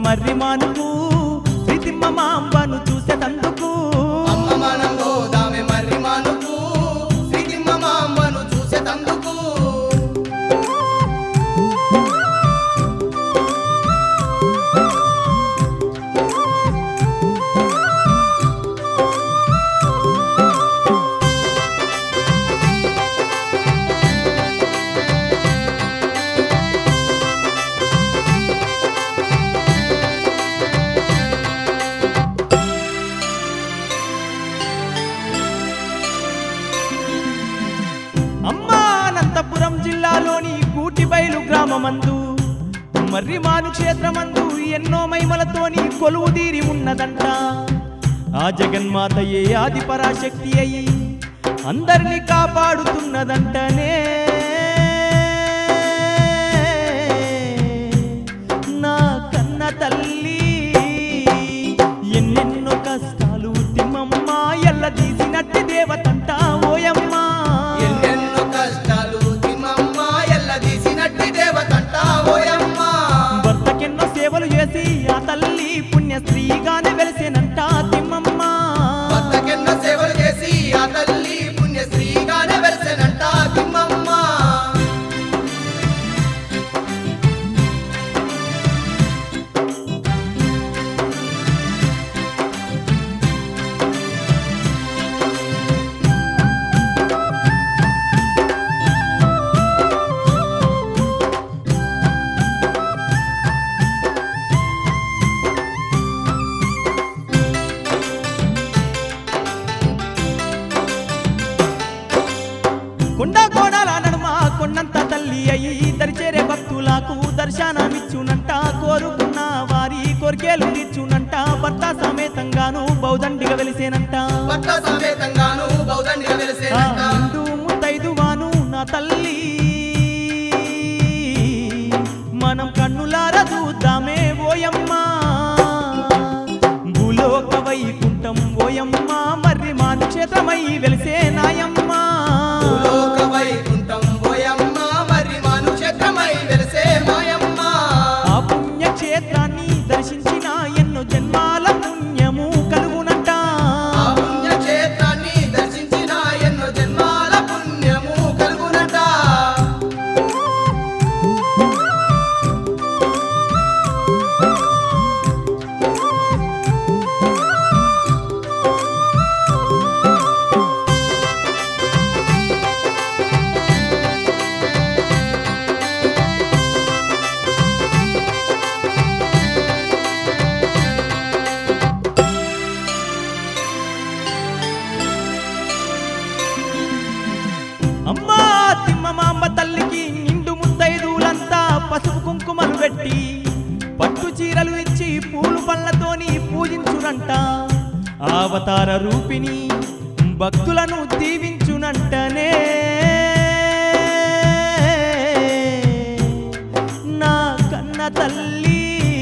మర్రి మానుకు శ్రీతిమ్మ మాంబను చూసేటందుకు అమ్మ మనం పోదామె మర్రి మానుకు శ్రీతిమ్మ మాంబను చూసేటందుకు అమ్మా అనంతపురం జిల్లాలోని కూటిబైలు గ్రామమందు మర్రిమాను క్షేత్రమందు ఎన్నో మహిమలతోని కొలువు తీరి ఉన్నదంట ఆ జగన్మాతయే ఆది పరాశక్తి అయి అందరిని కాపాడుతున్నదంటనే నా కన్న తల్లి ఎన్నెన్నో కష్టాలు తిమ్మమ్మ ఎల్ల తీసినట్టి దేవతంట ఓయమ్మా ఎన్నెన్నో కష్టాలు తిమ్మమ్మ ఎల్ల తీసినట్టి దేవతంట ఓయమ్మ భర్తకెన్నో సేవలు చేసి ఆ తల్లి పుణ్య స్త్రీగానే వెలిసేనంట తిమ్మమ్మ భర్తకెన్నో సేవలు చేసి ఆ తల్లి పుణ్యశ్రీగానే వెలిసెనంట తిమ్మమ్మ కొండ కోడాల నడుమ కొండంత తల్లి అయి దరిచేరే భక్తులకు దర్శనమిచ్చునంట కోరుకున్న వారి కోరికేలు తీర్చునంట భర్త సమేతంగాను బౌదండిగా వెలిసేనంట భర్త సమేతంగాను బౌద్ధండిగా ఆ వెలిసేనంట నిండు ముత్తైదువాను నా తల్లి మనం కన్నులార చూద్దామే ఓయమ్మా భూలోక వైకుంఠం ఓయమ్మ మర్రి మాను క్షేత్రమై వెలిసే నాయమ్మా భూలోక వైకుంఠం ఓయమ్మ మరి మానుక్షేత్రమై వెలిసే మాయమ్మ ఆ పుణ్యక్షేత్రాన్ని దర్శించిన ఎన్నో జన్మాల పుణ్యము కలుగునంట ఆ పుణ్యక్షేత్రాన్ని దర్శించిన ఎన్నో జన్మాల పుణ్యము కలుగునట అమ్మా తిమ్మమాంబ తల్లికి నిండు ముత్తైదులంతా పసుపు కుంకుమలు పెట్టి పట్టు చీరలు ఇచ్చి పూలు పళ్ళతోని పూజించునంట అవతార రూపిణి భక్తులను దీవించునంటనే నా కన్న తల్లి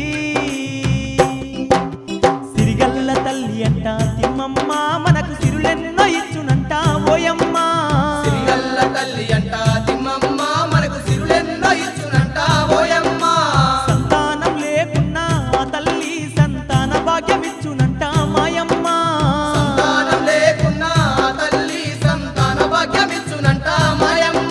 సిరిగల్ల తల్లి అంట తిమ్మమ్మ మనకు సిరులెన్నో ఇచ్చునంట ఓయమ్మ సిరిగల్ల తల్లి అంట తిమ్మమ్మ మనకు సిరులెన్నో ఇచ్చునంట ఓయమ్మ సంతానం లేకున్నా ఆ తల్లి సంతాన భాగ్యం ఇచ్చునంట మాయమ్మ సంతానం లేకున్నా ఆ తల్లి సంతాన భాగ్యం ఇచ్చునంట మాయమ్మ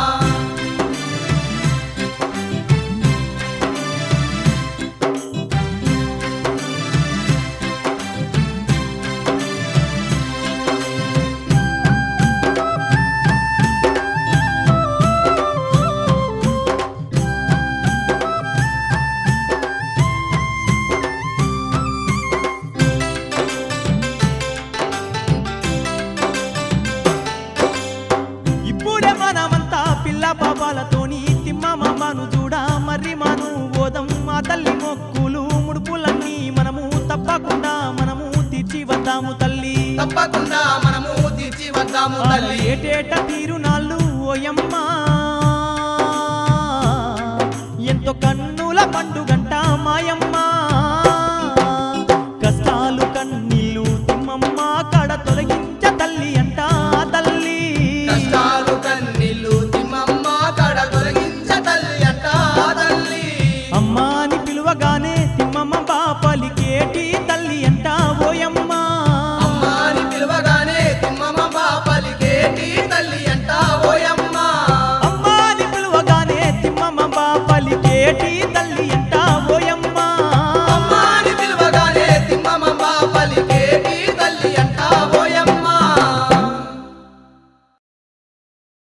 ఇప్పుడే మనమంతా పిల్ల పాపాలతోని తిమ్మమ్మను చూడ మర్రి మాను ఓదం ఆ తల్లి మొక్కులు ముడుపులన్నీ మనము తప్పకుండా మనము తీర్చి వద్దాము తల్లి తప్పకుండా మనము తీర్చి వద్దాము ఆ తల్లి ఏటేట తీరునాళ్ళు ఓయమ్మ ఎంతో కన్నుల పండుగంట మాయమ్మ